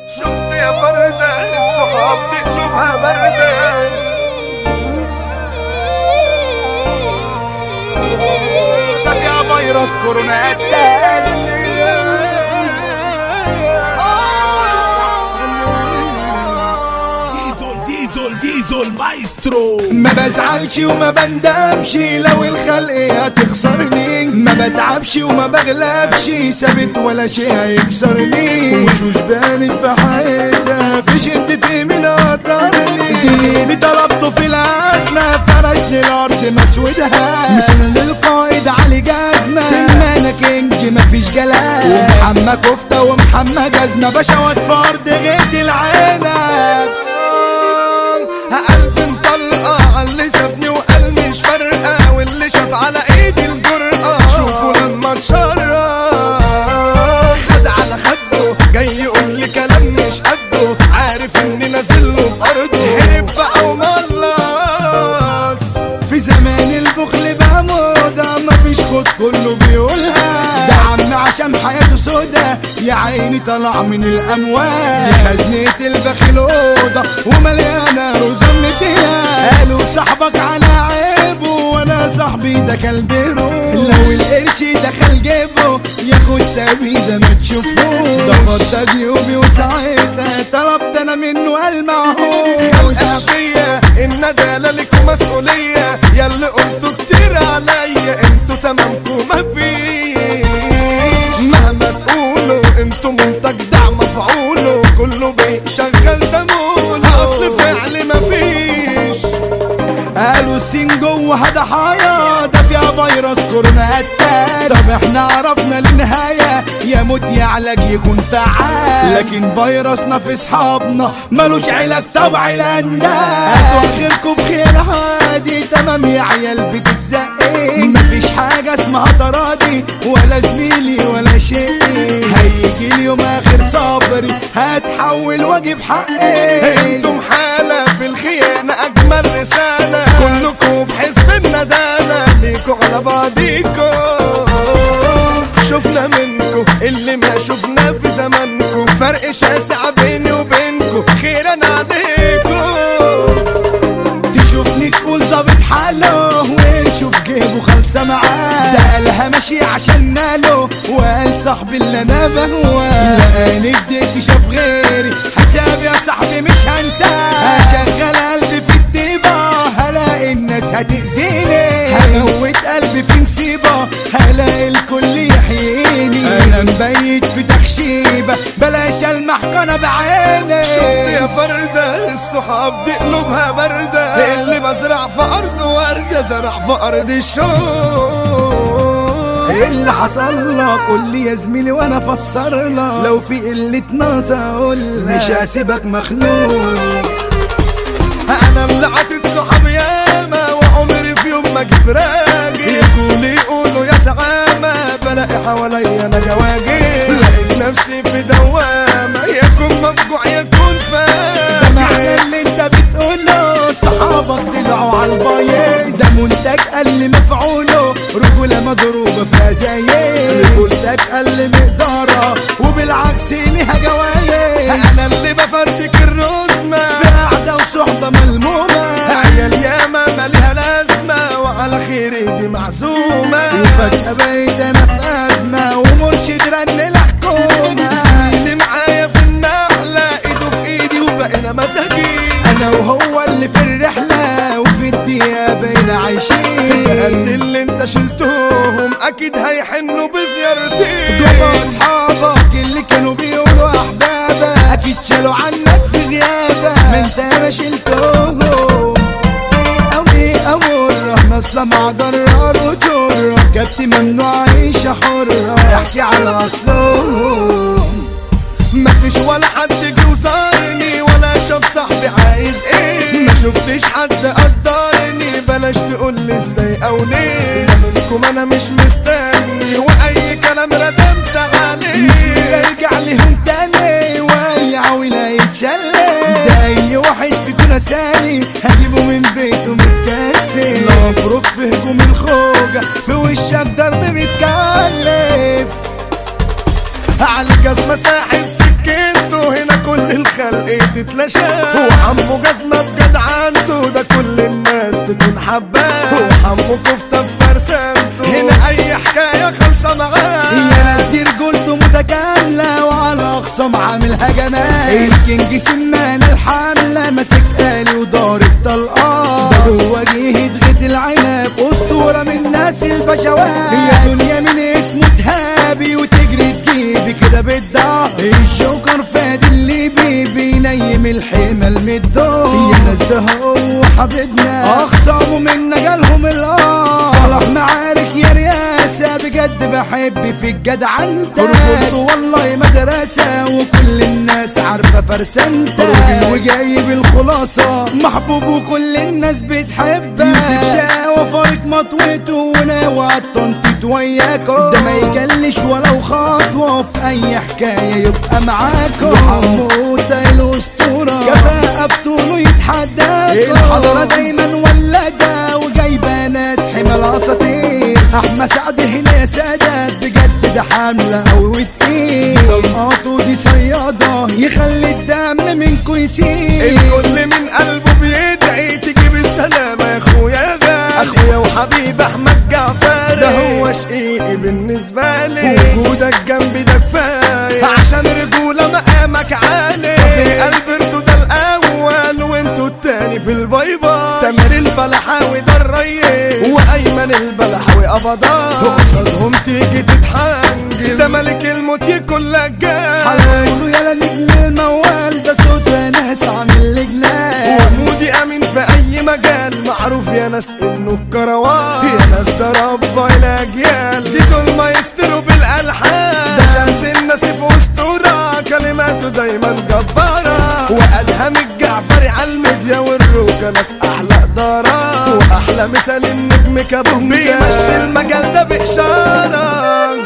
شفت يا فردة الصحاب دي قلوبها باردة ده يا فيروس كورونا التاني زيزو زيزو زيزو المايسترو ما بزعلش وما بندمش لو الخلق هتخسرني ما بتعبش وما بغلبش ثابت ولا شيء هيكسرني وشوش بانت في حياتها في شدتي من قطرني زميلي طلبته في الأزمة فرش الأرض مسودها مثل للقائد علي جزمة سلمانة كينج مفيش جلال ومحمى كفتة ومحمى جزمة بشوات فرد غيت العنب ألف طلقة عاللي سابني وقال مش فارقة واللي شاف على ايدي الجرأة شوفوا لما اتشرف خد على خده جاي يقول لي كلام مش قده عارف اني نازل له في ارضه هرب بقى وملص في زمان البخل بقى موضة مفيش خد كله بيقولها ده عم عشان حياته سودا يا عيني طلع من الأموال دي خزنة البخيل أوضة ومليانة رزمتها قالوا صاحبك على عيبه وأنا صاحبي ده كلب روح لو القرش دخل جيبه ياخد تبيده ما تشوفوش ده فضى جيوبي وساعتها طلبت أنا منه قال معهوش خلقها فيا الندالة لكم مسؤولية يا اللي قلتوا كتير عليا انتوا تمامكم مفيش مهما تقولوا انتوا منتج دعم مفعوله كله بيشغل دموله اصل فعل مفيش قالوا السين جوه ضحايا ده فيها فيروس كورونا قتال طب احنا عرفنا النهاية يا موت يا علاج يكون فعال لكن فيروسنا في اصحابنا ملوش علاج طبع الاندال هاتوا اخركم بخير عادي تمام يا عيال بتتزقين مفيش حاجة اسمها تراضي ولا زميلي ولا شيء هيجي اليوم اخر صبري هتحول واجيب حقي انتم حالة في الخيانة اجمل رسالة كلكم في حزب الندالة ليكوا على بعضيكوا شفنا منكم اللي ما شفنا في زمانكم فرق شاسع بيني وبينكم خيرا عليكم تشوفني تقول ظابط حاله ويشوف جيبه خالصة معاه ده قالها ماشي عشان ناله وقال صاحبي اللي انا بهواه لقاني اديتي شاف غيري حسابي يا صاحبي مش هنساه هشغل قلبي في الطيبة هلاقي الناس هتأذيني هموت قلبي في مصيبة هلاقي الكل يحييني انا مبيت في تخشيبة بلاش المحكمة بعيني شفت يا فردة الصحاب دي قلوبها باردة اللي بزرع في أرض وردة زرع في أرض الشوق ايه اللي حصل لك قول لي يا زميلي وانا افسر لك لو في قلة ناس اقول لك مش هسيبك مخنوق انا اللي عطيت صحاب ياما وعمري في يوم ما اجيب راجل يقولوا يقولوا يا زعامة بلاقي حواليا انا جواجل لقيت نفسي في دوامة يكون مفجوع يكون ده معنى فاجر اللي انت بتقوله صحابك طلعوا على البايظ ده منتج قل مفعوله رجولة مضروبة في ازايز رجولتك قل مقدارها وبالعكس ليها جوايز انا اللي بفرتك الرسمة في قعدة وصحبة ملمومة عيال ياما مالها لازمة وعلى خيري دي معزومة وفجأة بقيت انا في ازمة ومرشد رن الحكومة زميلي معايا في النحلة ايده في ايدي وبقينا مساكين انا وهو اللي في الرحلة وفي الدقيقة بقينا عايشين قد اللي انت شلتهم اكيد هيحنوا بزيارتي دول اصحابك اللي كانوا بيقولوا احبابك اكيد شالوا عنك في غيابك ما انت ما شلتهم او ايه امر نصلة مع ضرار وجر جبت ممنوع عيشة حرة احكي على اصلهم مفيش ولا حد جه وزارني ولا شاف صاحبي عايز ايه ما شفتش حد قدرني بلاش تقولي ازاي او ليه ده منكم انا مش مستني واي كلام ردمت عليه نسيت ارجع لهم تاني ويا ولا يتشلل ده اي واحد فيكم نساني هجيبه من بيته متكتف لو افرك في هجوم الخوجة في وشك ضرب متكلف على الجزمة ساحب سكته هنا كل ايه تتلاشى وحمو جزمة بجدعنته ده كل الناس تكون حباه وحمو كفتة في فرسانته هنا اي حكاية خالصة معاه يا ناس دي رجولته متكاملة وعلى أخصام عامل هجمات الكينج سمان الحملة ماسك آلي ودار الطلقات ده جوه جهة غيت العنب أسطورة من ناس البشوات هي دنيا من اسمه تهابي وتجري تجيبي كده بالدار الجوكر فادي اللي بيبي نايم الحمل من الدور يا ناس ده هو حبيبنا أخصامه منا جالهم الأرض صلاح معارك يا رياسة بجد بحب في الجدع انت رجولته والله مدرسة وكل الناس عارفة فرسانته راجل وجايب الخلاصة محبوب وكل الناس بتحبه يوسف شاوة فارق مطوته وناوي عالتنطيط وياكو ده ما يجلش ولو خطوة في أي حكاية يبقى معاكو حموتة الأسطورة كفاءة بطوله يتحداكو الحضرة دايما ولادة وجايبة ناس حمل اساطير احمد سعد هنا يا سادات بجد ده حملة قوي وتقيل طلقاته دي صيادة يخلي الدم منكو يسيل الكل من قلبه بيدعي تجيب السلامة يا اخويا يا غالي اخويا وحبيب احمد جعفر ده هو شقيقي بالنسبة لي وجودك جنبي ده كفاية عشان رجولة مقامك عالي في قلب ده الاول وانتوا التاني في البيبة تامر البلحاوي ده الريس وايمن البلحاوي قبضان قصادهم تيجي تتحنجل ده ملك الموت يكون لك جاي حلوله يلا نجم الموال ده صوت ناس عامل لجنان ومودي امين في اي مجال معروف يا ناس انه الكروان يا ناس ده ربى الاجيال زيزو المايسترو بالالحان ده شمس النسيف واسطوره كلماته دايما جباره وادهم الجعفري على الميديا والروكه ناس احلى اداره واحلى مثال النجم كابونجا بيمشي المجال ده باشاره